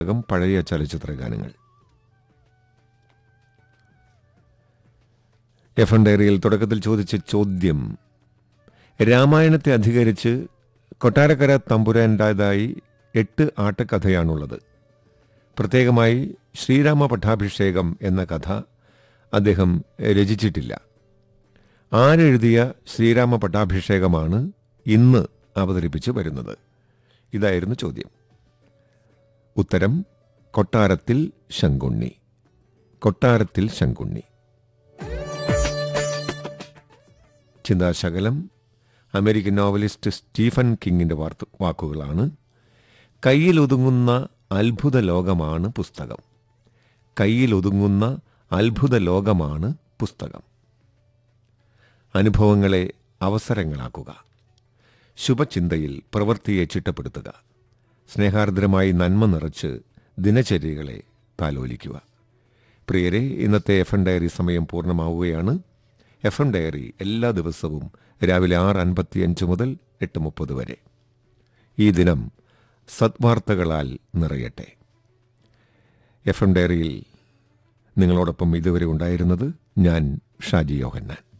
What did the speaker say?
പുസ്തകം പഴയ ചലച്ചിത്ര ഗാനങ്ങൾ എഫ് എൻ ഡയറിയിൽ തുടക്കത്തിൽ ചോദിച്ച ചോദ്യം രാമായണത്തെ അധികരിച്ച് കൊട്ടാരക്കര തമ്പുരാൻ്റേതായി എട്ട് ആട്ടക്കഥയാണുള്ളത് പ്രത്യേകമായി ശ്രീരാമ പട്ടാഭിഷേകം എന്ന കഥ അദ്ദേഹം രചിച്ചിട്ടില്ല ആരെഴുതിയ ശ്രീരാമ പട്ടാഭിഷേകമാണ് ഇന്ന് അവതരിപ്പിച്ച് വരുന്നത് ഇതായിരുന്നു ചോദ്യം ഉത്തരം കൊട്ടാരത്തിൽ ശങ്കുണ്ണി കൊട്ടാരത്തിൽ ശങ്കുണ്ണി ചിന്താശകലം അമേരിക്കൻ നോവലിസ്റ്റ് സ്റ്റീഫൻ കിങ്ങിന്റെ വാർത്ത വാക്കുകളാണ് കയ്യിലൊതുങ്ങുന്ന അത്ഭുത ലോകമാണ് പുസ്തകം കയ്യിലൊതുങ്ങുന്ന അത്ഭുത ലോകമാണ് പുസ്തകം അനുഭവങ്ങളെ അവസരങ്ങളാക്കുക ശുഭചിന്തയിൽ പ്രവൃത്തിയെ ചിട്ടപ്പെടുത്തുക സ്നേഹാർദ്രമായി നന്മ നിറച്ച് ദിനചര്യകളെ താലോലിക്കുക പ്രിയരെ ഇന്നത്തെ എഫ് എൻ ഡയറി സമയം പൂർണ്ണമാവുകയാണ് എഫ് എം ഡയറി എല്ലാ ദിവസവും രാവിലെ ആറ് അൻപത്തിയഞ്ച് മുതൽ എട്ട് മുപ്പത് വരെ ഈ ദിനം സദ്വാർത്തകളാൽ നിറയട്ടെ എഫ് എം ഡയറിയിൽ നിങ്ങളോടൊപ്പം ഇതുവരെ ഉണ്ടായിരുന്നത് ഞാൻ ഷാജി യോഹന്നാൻ